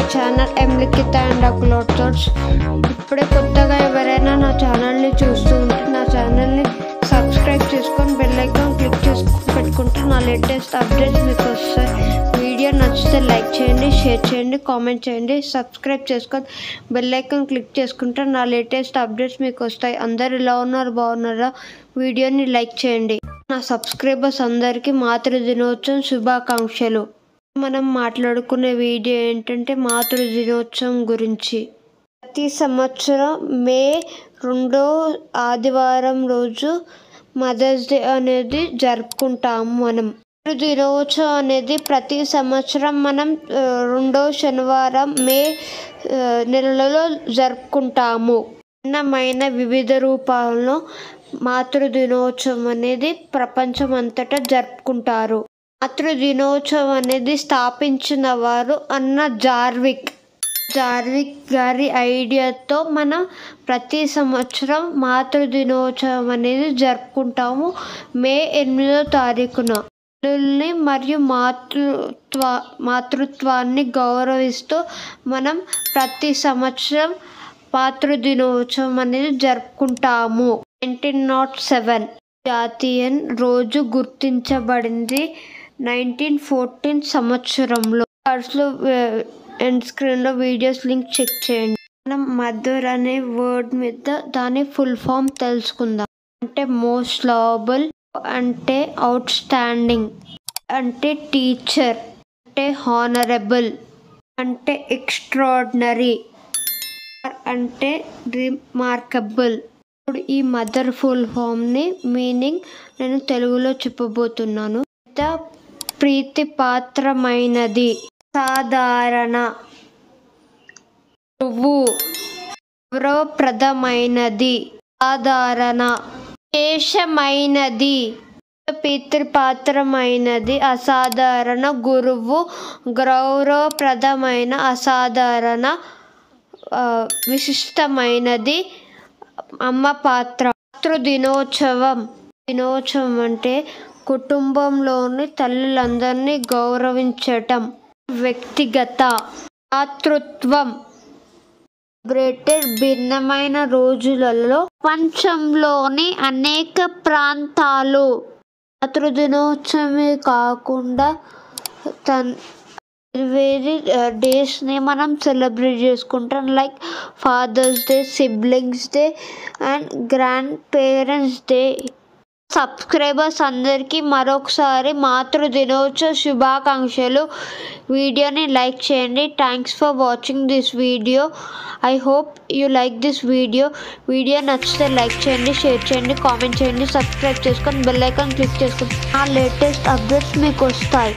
channel ఎంలికిత and upload thoughts ఇప్పుడే కొత్తగా ఎవరైనా నా ఛానల్ని చూస్తూ ఉంటే నా ఛానల్ని సబ్స్క్రైబ్ చేసుకొని బెల్ ఐకాన్ క్లిక్ చేసుకొని పెట్టుకుంటే నా లేటెస్ట్ అప్డేట్స్ మీకు వస్తాయి వీడియో నచ్చితే లైక్ చేయండి షేర్ చేయండి కామెంట్ చేయండి సబ్స్క్రైబ్ చేసుకొని బెల్ ఐకాన్ క్లిక్ చేసుకుంటే నా లేటెస్ట్ అప్డేట్స్ మీకు వస్తాయి అందరు ఇలా ఉన్నారు బాగున్నారా వీడియోని లైక్ చేయండి నా సబ్స్క్రైబర్స్ అందరికీ మాతృ దినోత్సవం శుభాకాంక్షలు మనం మాట్లాడుకునే వీడియో ఏంటంటే మాతృ దినోత్సవం గురించి ప్రతి సంవత్సరం మే రెండో ఆదివారం రోజు మదర్స్ డే అనేది జరుపుకుంటాము మనం మాతృ దినోత్సవం అనేది ప్రతి సంవత్సరం మనం ఆ, రెండో శనివారం మే ఆ, నెలలో జరుపుకుంటాము భిన్నమైన వివిధ రూపాలలో మాతృ దినోత్సవం అనేది ప్రపంచం అంతటా జరుపుకుంటారు మాతృ దినోత్సవం అనేది స్థాపించిన వారు అన్న జార్విక్ జార్విక్ గారి ఐడియాతో మనం ప్రతి సంవత్సరం మాతృ దినోత్సవం అనేది జరుపుకుంటాము మే ఎనిమిదో తారీఖున తల్లుల్ని మరియు మాతృత్వ మాతృత్వాన్ని గౌరవిస్తూ మనం ప్రతి సంవత్సరం మాతృ దినోత్సవం అనేది జరుపుకుంటాము నైన్టీన్ నాట్ సెవెన్ జాతీయ రోజు గుర్తించబడింది నైన్టీన్ ఫోర్టీన్ సంవత్సరంలో కార్డ్స్లో ఎండ్ స్క్రీన్లో వీడియోస్ లింక్ చెక్ చేయండి మనం మదర్ అనే వర్డ్ మీద దాని ఫుల్ ఫామ్ తెలుసుకుందాం అంటే మోస్ట్ లవబుల్ అంటే అవుట్ స్టాండింగ్ అంటే టీచర్ అంటే హానరబుల్ అంటే ఎక్స్ట్రాడినరీ అంటే రిమార్కబుల్ ఇప్పుడు ఈ మదర్ ఫుల్ ఫామ్ని మీనింగ్ నేను తెలుగులో చెప్పబోతున్నాను పెద్ద ప్రీతిపాత్రమైనది సాధారణ నువ్వు గౌరవప్రదమైనది సాధారణ విశేషమైనది పితృపాత్రమైనది అసాధారణ గురువు గౌరవప్రదమైన అసాధారణ ఆ, విశిష్టమైనది అమ్మ పాత్ర మాతృ దినోత్సవం దినోత్సవం అంటే కుటుంబంలోని తల్లులందరినీ గౌరవించటం వ్యక్తిగత మాతృత్వం సెలబ్రేటెడ్ భిన్నమైన రోజులలో ప్రపంచంలోని అనేక ప్రాంతాలు మాతృ దినోత్సవమే కాకుండా తన్ వేరే డేస్ని మనం సెలబ్రేట్ చేసుకుంటాం like father's day siblings day and grandparents day subscribers అందరికీ మరొకసారి మాతృ దినోత్సవ శుభాకాంక్షలు వీడియోని లైక్ చేయండి thanks for watching this video I hope you like this video video నచ్చితే లైక్ చేయండి షేర్ చేయండి కామెంట్ చేయండి సబ్స్క్రైబ్ చేసుకొని బెల్ ఐకాన్ క్లిక్ చేసుకొని ఆ లేటెస్ట్ అప్డేట్స్ మీకు వస్తాయి